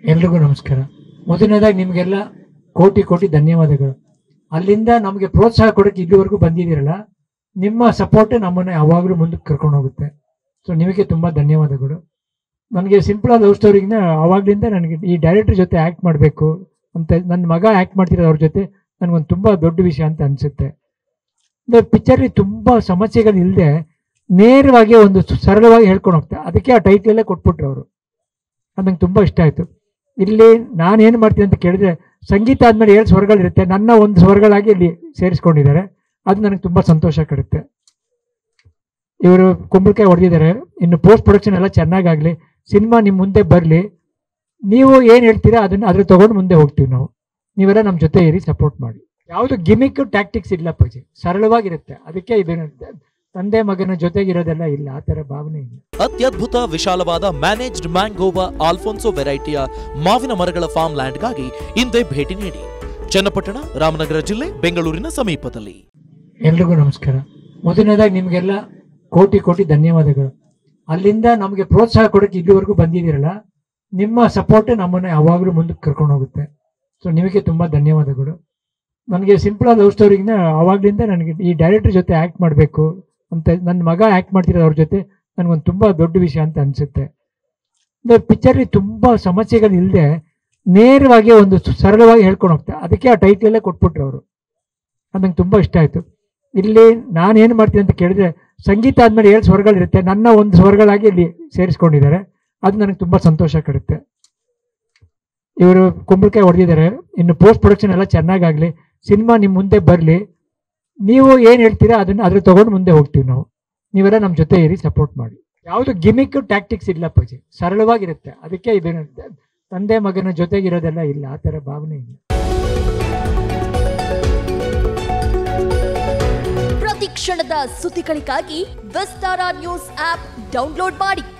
ಎಲ್ರಿಗೂ ನಮಸ್ಕಾರ ಮೊದಲನೇದಾಗಿ ನಿಮಗೆಲ್ಲ ಕೋಟಿ ಕೋಟಿ ಧನ್ಯವಾದಗಳು ಅಲ್ಲಿಂದ ನಮಗೆ ಪ್ರೋತ್ಸಾಹ ಕೊಡೋಕೆ ಇಲ್ಲಿವರೆಗೂ ಬಂದಿದ್ದೀರಲ್ಲ ನಿಮ್ಮ ಸಪೋರ್ಟ್ ನಮ್ಮನ್ನು ಯಾವಾಗಲೂ ಮುಂದಕ್ಕೆ ಕರ್ಕೊಂಡು ಹೋಗುತ್ತೆ ಸೊ ನಿಮಗೆ ತುಂಬ ಧನ್ಯವಾದಗಳು ನನಗೆ ಸಿಂಪಲ್ ಆದ ಲವ್ ಸ್ಟೋರಿನ ಆವಾಗಲಿಂದ ನನಗೆ ಈ ಡೈರೆಕ್ಟರ್ ಜೊತೆ ಆ್ಯಕ್ಟ್ ಮಾಡಬೇಕು ಅಂತ ನನ್ನ ಮಗ ಆ್ಯಕ್ಟ್ ಮಾಡ್ತಿರೋದು ಅವ್ರ ಜೊತೆ ನನಗೊಂದು ತುಂಬ ದೊಡ್ಡ ವಿಷಯ ಅಂತ ಅನಿಸುತ್ತೆ ಪಿಕ್ಚರ್ಲಿ ತುಂಬ ಸಮಸ್ಯೆಗಳು ಇಲ್ಲದೆ ನೇರವಾಗಿ ಒಂದು ಸರಳವಾಗಿ ಹೇಳ್ಕೊಂಡು ಹೋಗ್ತಾರೆ ಅದಕ್ಕೆ ಆ ಟೈಟ್ಲಲ್ಲೇ ಕೊಟ್ಬಿಟ್ರು ಅವರು ಅದು ನಂಗೆ ತುಂಬ ಇಷ್ಟ ಆಯಿತು ಇಲ್ಲಿ ನಾನು ಏನು ಮಾಡ್ತೀನಿ ಅಂತ ಕೇಳಿದ್ರೆ ಸಂಗೀತ ಆದಮೇಲೆ ಏಳು ಸ್ವರಗಳಿರುತ್ತೆ ನನ್ನ ಒಂದು ಸ್ವರಗಳಾಗಿ ಇಲ್ಲಿ ಸೇರಿಸ್ಕೊಂಡಿದ್ದಾರೆ ಅದು ನನಗೆ ತುಂಬ ಸಂತೋಷ ಕೊಡುತ್ತೆ ಇವರು ಕುಂಬಳಕಾಯಿ ಹೊಡೆದಿದ್ದಾರೆ ಇನ್ನು ಪೋಸ್ಟ್ ಪ್ರೊಡಕ್ಷನ್ ಎಲ್ಲ ಚೆನ್ನಾಗಾಗಲಿ ಸಿನಿಮಾ ನಿಮ್ಮ ಮುಂದೆ ಬರಲಿ ನೀವು ಏನು ಹೇಳ್ತೀರಾ ಅದನ್ನು ಅದ್ರ ತೊಗೊಂಡು ಮುಂದೆ ಹೋಗ್ತೀವಿ ನಾವು ನೀವೆಲ್ಲ ನಮ್ಮ ಜೊತೆ ಇರಿ ಸಪೋರ್ಟ್ ಮಾಡಿ ಯಾವುದು ಗಿಮಿಕ್ ಟ್ಯಾಕ್ಟಿಕ್ಸ್ ಇಲ್ಲ ಪೂಜೆ ಸರಳವಾಗಿರುತ್ತೆ ಅದಕ್ಕೆ ಇದು ತಂದೆ ಮಗನ ಜೊತೆಗಿರೋದೆಲ್ಲ ಇಲ್ಲ ಆ ಥರ ಭಾವನೆ ಇಲ್ಲ ಅತ್ಯದ್ಭುತ ವಿಶಾಲವಾದ ಮ್ಯಾನೇಜ್ಡ್ ಮ್ಯಾಂಗೋವಾ ಆಲ್ಫೋನ್ಸೋ ವೆರೈಟಿಯ ಮಾವಿನ ಮರಗಳ ಫಾರ್ಮ್ ಲ್ಯಾಂಡ್ಗಾಗಿ ಹಿಂದೆ ಭೇಟಿ ನೀಡಿ ಚನ್ನಪಟ್ಟಣ ರಾಮನಗರ ಜಿಲ್ಲೆ ಬೆಂಗಳೂರಿನ ಸಮೀಪದಲ್ಲಿ ಎಲ್ರಿಗೂ ನಮಸ್ಕಾರ ಮೊದಲನೇದಾಗಿ ನಿಮಗೆಲ್ಲ ಕೋಟಿ ಕೋಟಿ ಧನ್ಯವಾದಗಳು ಅಲ್ಲಿಂದ ನಮಗೆ ಪ್ರೋತ್ಸಾಹ ಕೊಡೋಕೆ ಇಲ್ಲಿವರೆಗೂ ಬಂದಿದ್ದೀರಲ್ಲ ನಿಮ್ಮ ಸಪೋರ್ಟ್ ನಮ್ಮನ್ನು ಯಾವಾಗಲೂ ಮುಂದಕ್ಕೆ ಕರ್ಕೊಂಡು ಹೋಗುತ್ತೆ ಸೊ ನಿಮಗೆ ತುಂಬ ಧನ್ಯವಾದಗಳು ನನಗೆ ಸಿಂಪಲ್ ಆದ ಲವ್ ಸ್ಟೋರಿನ ಆವಾಗಲಿಂದ ನನಗೆ ಈ ಡೈರೆಕ್ಟರ್ ಜೊತೆ ಆ್ಯಕ್ಟ್ ಮಾಡಬೇಕು ಅಂತ ನನ್ನ ಮಗ ಆ್ಯಕ್ಟ್ ಮಾಡ್ತಿರೋದು ಅವ್ರ ಜೊತೆ ನನಗೊಂದು ತುಂಬ ದೊಡ್ಡ ವಿಷಯ ಅಂತ ಅನಿಸುತ್ತೆ ಪಿಕ್ಚರ್ಲಿ ತುಂಬ ಸಮಸ್ಯೆಗಳು ಇಲ್ಲದೆ ನೇರವಾಗಿ ಒಂದು ಸರಳವಾಗಿ ಹೇಳ್ಕೊಂಡು ಹೋಗ್ತಾರೆ ಅದಕ್ಕೆ ಆ ಟೈಟ್ಲಲ್ಲೇ ಕೊಟ್ಬಿಟ್ರು ಅವರು ಅದು ನಂಗೆ ತುಂಬ ಇಷ್ಟ ಆಯಿತು ಇಲ್ಲಿ ನಾನು ಏನು ಮಾಡ್ತೀನಿ ಅಂತ ಕೇಳಿದ್ರೆ ಸಂಗೀತ ಆದಮೇಲೆ ಏಳು ಸ್ವರಗಳಿರುತ್ತೆ ನನ್ನ ಒಂದು ಸ್ವರಗಳಾಗಿ ಇಲ್ಲಿ ಸೇರಿಸ್ಕೊಂಡಿದ್ದಾರೆ ಅದು ನನಗೆ ತುಂಬ ಸಂತೋಷ ಕೊಡುತ್ತೆ ಇವರು ಕುಂಬಳಕಾಯಿ ಹೊಡೆದಿದ್ದಾರೆ ಇನ್ನು ಪೋಸ್ಟ್ ಪ್ರೊಡಕ್ಷನ್ ಎಲ್ಲ ಚೆನ್ನಾಗಾಗಲಿ ಸಿನಿಮಾ ನಿಮ್ಮ ಮುಂದೆ ಬರಲಿ ನೀವು ಏನು ಹೇಳ್ತೀರಾ ಅದನ್ನು ಅದ್ರ ತೊಗೊಂಡು ಮುಂದೆ ಹೋಗ್ತೀವಿ ನಾವು ನೀವೆಲ್ಲ ನಮ್ಮ ಜೊತೆ ಇರಿ ಸಪೋರ್ಟ್ ಮಾಡಿ ಯಾವುದು ಗಿಮಿಕ್ ಟ್ಯಾಕ್ಟಿಕ್ಸ್ ಇಲ್ಲ ಪೂಜೆ ಸರಳವಾಗಿರುತ್ತೆ ಅದಕ್ಕೆ ಇದು ತಂದೆ ಮಗನ ಜೊತೆಗಿರೋದೆಲ್ಲ ಇಲ್ಲ ಆ ಥರ ಭಾವನೆ ಇಲ್ಲ ಪ್ರತಿ ಕ್ಷಣದ ಸುದ್ದಿಗಳಿಗಾಗಿ ವಿಸ್ತಾರ ನ್ಯೂಸ್ ಆಪ್ ಡೌನ್ಲೋಡ್ ಮಾಡಿ